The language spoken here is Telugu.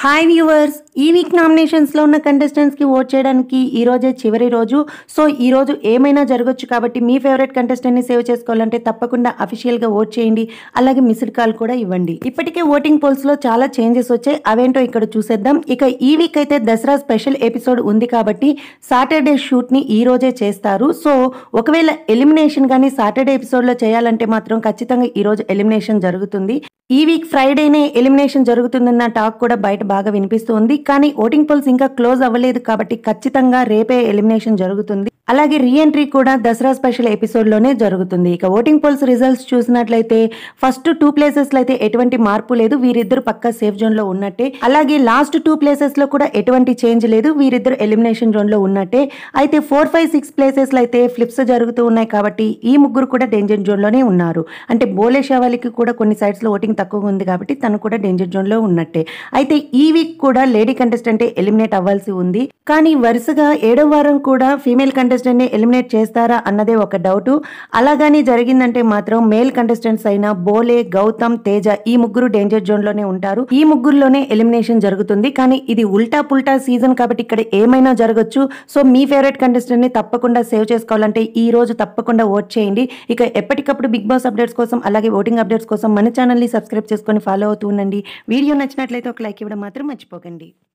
హాయ్ వ్యూవర్స్ ఈ వీక్ నామినేషన్స్లో ఉన్న కంటెస్టెంట్స్కి ఓట్ చేయడానికి ఈ రోజే చివరి రోజు సో ఈ రోజు ఏమైనా జరగచ్చు కాబట్టి మీ ఫేవరెట్ కంటెస్టెంట్ని సేవ్ చేసుకోవాలంటే తప్పకుండా అఫీషియల్గా ఓట్ చేయండి అలాగే మిస్డ్ కాల్ కూడా ఇవ్వండి ఇప్పటికే ఓటింగ్ పోల్స్లో చాలా చేంజెస్ వచ్చాయి అవేంటో ఇక్కడ చూసేద్దాం ఇక ఈ వీక్ అయితే దసరా స్పెషల్ ఎపిసోడ్ ఉంది కాబట్టి సాటర్డే షూట్ని ఈ రోజే చేస్తారు సో ఒకవేళ ఎలిమినేషన్ కానీ సాటర్డే ఎపిసోడ్లో చేయాలంటే మాత్రం ఖచ్చితంగా ఈ రోజు ఎలిమినేషన్ జరుగుతుంది ఈ వీక్ ఫ్రైడేనే ఎలిమినేషన్ జరుగుతుందన్న టాక్ కూడా బయట బాగా వినిపిస్తుంది కానీ ఓటింగ్ పోల్స్ ఇంకా క్లోజ్ అవ్వలేదు కాబట్టి ఖచ్చితంగా రేపే ఎలిమినేషన్ జరుగుతుంది అలాగే రీఎంట్రీ కూడా దసరా స్పెషల్ ఎపిసోడ్ లోనే జరుగుతుంది ఇక ఓటింగ్ పోల్స్ రిజల్ట్స్ చూసినట్లయితే ఫస్ట్ టూ ప్లేసెస్ లో అయితే ఎటువంటి మార్పు లేదు వీరిద్దరు పక్క సేఫ్ జోన్ లో ఉన్నట్టే అలాగే లాస్ట్ టూ ప్లేసెస్ లో కూడా ఎటువంటి చేంజ్ లేదు వీరిద్దరు ఎలిమినేషన్ జోన్ లో ఉన్నట్టే అయితే ఫోర్ ఫైవ్ సిక్స్ ప్లేసెస్ లో అయితే ఫ్లిప్స్ జరుగుతూ ఉన్నాయి కాబట్టి ఈ ముగ్గురు కూడా డేంజర్ జోన్ లోనే ఉన్నారు అంటే బోలే షవాలికి కూడా కొన్ని సైడ్స్ లో ఓటింగ్ తక్కువగా ఉంది కాబట్టి తను కూడా డేంజర్ జోన్ లో ఉన్నట్టే అయితే ఈ వీక్ కూడా లేడీ కంటెస్టెంట్ ఎలిమినేట్ అవ్వాల్సి ఉంది కానీ వరుసగా ఏడో వారం కూడా ఫీమేల్ కంటెస్టెంట్ ని ఎలిమినేట్ చేస్తారా అన్నదే ఒక డౌట్ అలాగని జరిగిందంటే మాత్రం మేల్ కంటెస్టెంట్స్ అయిన బోలే గౌతమ్ తేజ ఈ ముగ్గురు డేంజర్ జోన్ లోనే ఉంటారు ఈ ముగ్గురులోనే ఎలిమినేషన్ జరుగుతుంది కానీ ఇది ఉల్టా పుల్టా సీజన్ కాబట్టి ఇక్కడ ఏమైనా జరగచ్చు సో మీ ఫేవరెట్ కంటెస్టెంట్ ని తప్పకుండా సేవ్ చేసుకోవాలంటే ఈ రోజు తప్పకుండా ఓట్ చేయండి ఇక ఎప్పటికప్పుడు బిగ్ బాస్ అప్డేట్స్ కోసం అలాగే ఓటింగ్ అప్డేట్స్ కోసం మన ఛానల్ ని సబ్స్క్రైబ్ చేసుకొని ఫాలో అవుతూ ఉండండి వీడియో నచ్చినట్లయితే ఒక లైక్ ఇవ్వడం మాత్రం మర్చిపోకండి